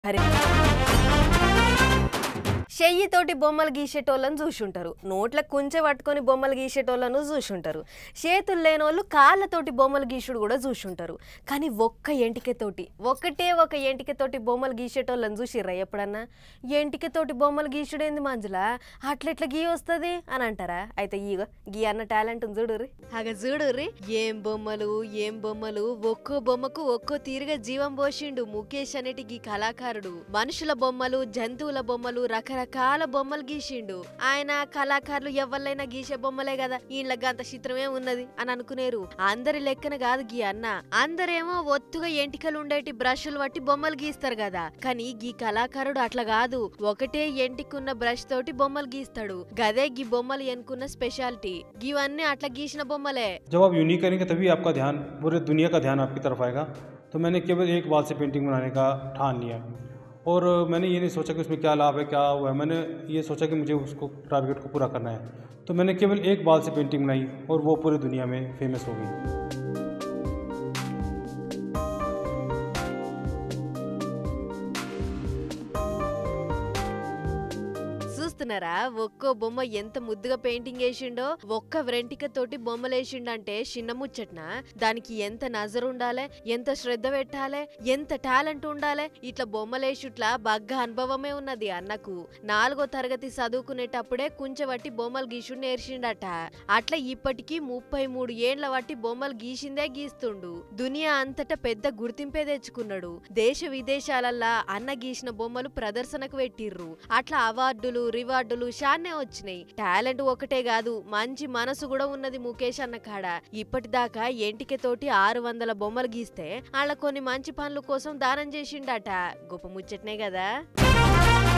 అరే చెయ్యితోటి బొమ్మలు గీసేటోళ్ళని చూసుంటారు నోట్ల కుంచె పట్టుకొని బొమ్మలు గీసేటోళ్ళను చూసుంటారు చేతులు లేని వాళ్ళు కాళ్ళతోటి బొమ్మలు గీసుడు కూడా చూసుంటారు కానీ ఒక్క ఎంటికతోటి ఒక్కటే ఒక ఎంటికతోటి బొమ్మలు గీసేటోళ్ళని చూసిర్రా ఎప్పుడన్నా ఎంటికతోటి బొమ్మలు గీసుడేంది మంజుల అట్లెట్లా గీ వస్తుంది అని అంటారా అయితే ఇగో గీ అన్న టాలెంట్ ఉంది చూడుర్రి అగ చూడుర్రి ఏం బొమ్మలు ఏం బొమ్మలు ఒక్కో బొమ్మకు ఒక్కో తీరుగా జీవం పోసిండు ముఖేష్ అనేటి గీ కళాకారుడు మనుషుల బొమ్మలు జంతువుల బొమ్మలు రకరకాల బొమ్మలు గీసిండు ఆయన కళాకారులు ఎవరినైనా గీసే బొమ్మలే కదా ఈళ్ళకి అంత చిత్రమే ఉన్నది అని అనుకునేరు అందరి లెక్కన కాదు గీ అన్న అందరేమో ఒత్తుగా ఎంటికలు ఉండేటి బ్రష్లు పట్టి బొమ్మలు గీస్తారు కదా కానీ గీ కళాకారుడు అట్లా కాదు ఒకటే ఎంటికున్న బ్రష్ తోటి బొమ్మలు గీస్తాడు గదే గీ బొమ్మలు ఎన్నుకున్న స్పెషాలిటీ గివన్నీ అట్లా గీసిన బొమ్మలే जब आप यूनिक करेंगे तभी आपका ध्यान पूरे दुनिया का ध्यान आपकी तरफ आएगा तो मैंने केवल एक बात से पेंटिंग बनाने का ठान लिया और मैंने ये नहीं सोचा कि उसमें क्या लाभ है क्या हुआ है मैंने ये सोचा कि मुझे उसको टारगेट को पूरा करना है तो मैंने केवल एक बाल से पेंटिंग बनाई और वो पूरी दुनिया में फेमस हो गई చూస్తున్నారా ఒక్కో బొమ్మ ఎంత ముద్దుగా పెయింటింగ్ వేసిండో ఒక్క వెంటిక తోటి బొమ్మలు వేసిండంటే చిన్న ముచ్చట్న దానికి ఎంత నజర్ ఉండాలి ఎంత శ్రద్ధ పెట్టాలి ఎంత టాలెంట్ ఉండాలి ఇట్లా బొమ్మలేసుట్లా బగ్గ అనుభవమే ఉన్నది అన్నకు నాలుగో తరగతి చదువుకునేటప్పుడే కుంచెబట్టి బొమ్మలు గీసుడు నేర్చిండట అట్లా ఇప్పటికీ ముప్పై మూడు ఏండ్ల బట్టి బొమ్మలు గీసిందే గీస్తుండు దునియా అంతటా పెద్ద గుర్తింపే తెచ్చుకున్నాడు దేశ విదేశాలల్లా అన్న గీసిన బొమ్మలు ప్రదర్శనకు పెట్టిర్రు అట్లా అవార్డులు రివార్డులు షాన్నే వచ్చినాయి టాలెంట్ ఒకటే కాదు మంచి మనసు కూడా ఉన్నది ముఖేష్ అన్న కాడ ఇప్పటిదాకా ఎంటిక తోటి ఆరు వందల బొమ్మలు గీస్తే వాళ్ళ కొన్ని మంచి పనుల కోసం దానం చేసిండట గొప్ప ముచ్చట్నే కదా